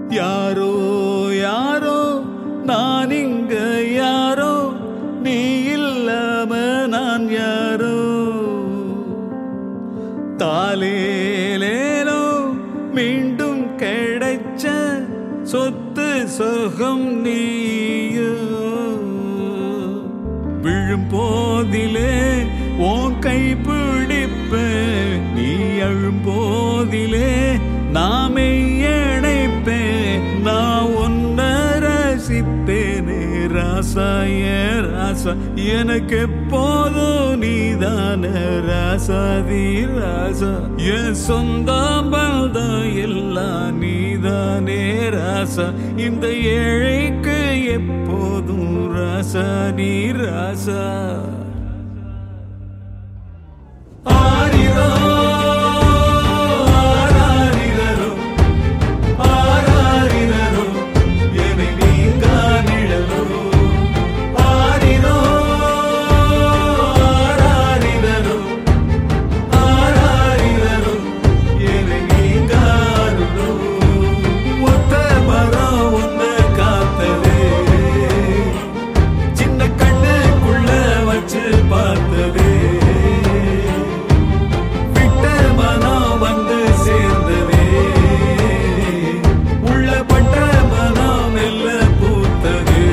யாரோ யாரோ நான் இங்க யாரோ நீ இல்லாம நான் யாரோ தாலேலேலோ மீண்டும் கிடைச்ச சொத்து சொகம் நீயோ விழும் போதிலே உன் கை பிடிப்பேன் நீ அழும் போதிலே நாமே இணைப்பேன் நான் ஒன்ன ரசிப்பேனே ராசா ஏ ராசா எனக்கு எப்போதும் நீதான ராசாதி ராசா என் சொந்தம் பந்தம் எல்லாம் நீதானே ராசா இந்த ஏழைக்கு எப்போதும் ராசா நீ ராசா ஆரிரோ ஆராரிரரோ ஆராரிரரோ என்னை நீங்கா நிழலோ ஆரிரோ ஆராரிரரோ ஆராரிரரோ என்னை நீங்கா அருளோ ஒத்த மரம் ஒன்ன காத்ததே சின்ன கண்ணுக்குள்ள வச்சு பார்த்ததே விட்ட மனம் வந்து சேர்ந்ததே உள்ள பட்ட மனம் மெல்ல பூத்ததே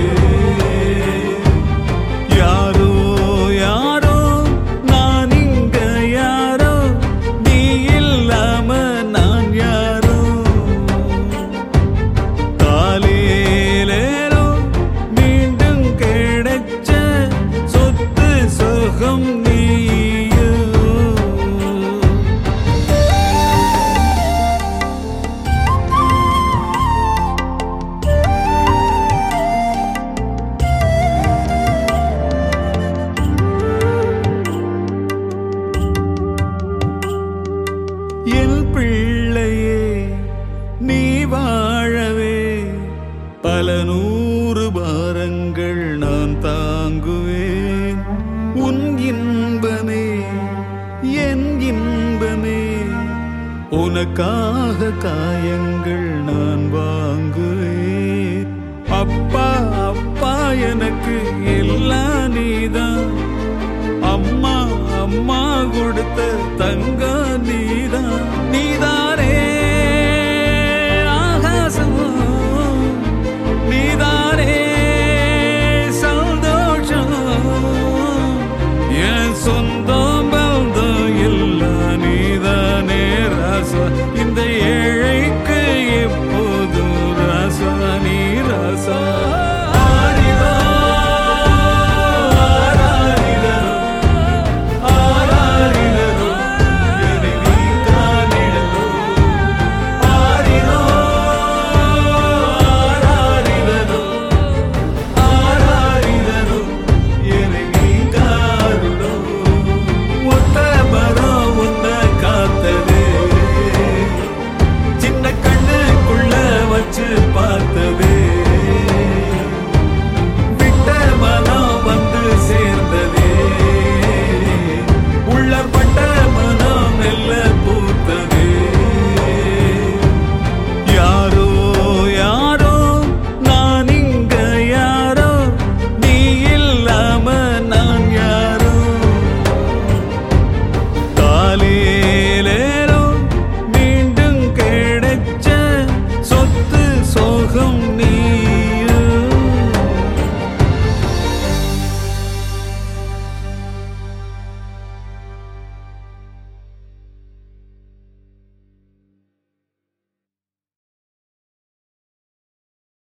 யாரோ யாரோ நான் இங்க யாரோ நீ இல்லாம நான் யாரோ காலையிலேலோ மீண்டும் கிடைச்ச சொத்து சுகம் நீயோ என் பிள்ளையே நீ வாழவே பல நூறு பாரங்கள் நான் தாங்குவேன் உன் இன்பமே என் இன்பமே உனக்காக காயங்கள் நான் வாங்குவேன் அப்பா அப்பா எனக்கு எல்லாம் நீதான் அம்மா அம்மா கொடுத்த தங்க நீ